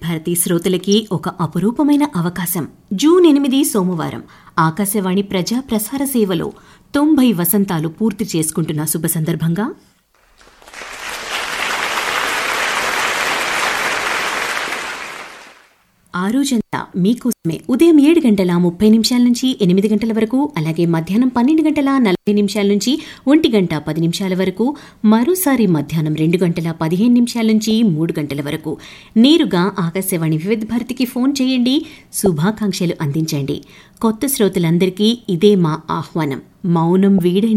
భారతి శ్రోతలకి ఒక అపురూపమైన అవకాశం జూన్ ఎనిమిది సోమవారం ఆకాశవాణి ప్రజా ప్రసార సేవలో తొంభై వసంతాలు పూర్తి చేసుకుంటున్న శుభ సందర్భంగా ఆ రోజంతా మీకోసమే ఉదయం ఏడు గంటల ముప్పై నిమిషాల నుంచి ఎనిమిది గంటల వరకు అలాగే మధ్యాహ్నం పన్నెండు గంటల నలభై నిమిషాల నుంచి ఒంటి గంట పది నిమిషాల వరకు మరోసారి మధ్యాహ్నం రెండు గంటల పదిహేను నిమిషాల నుంచి మూడు గంటల వరకు నేరుగా ఆకాశవాణి వివిధ భారతికి ఫోన్ చేయండి శుభాకాంక్షలు అందించండి కొత్త శ్రోతలందరికీ ఇదే మా ఆహ్వానం మౌనం వీడండి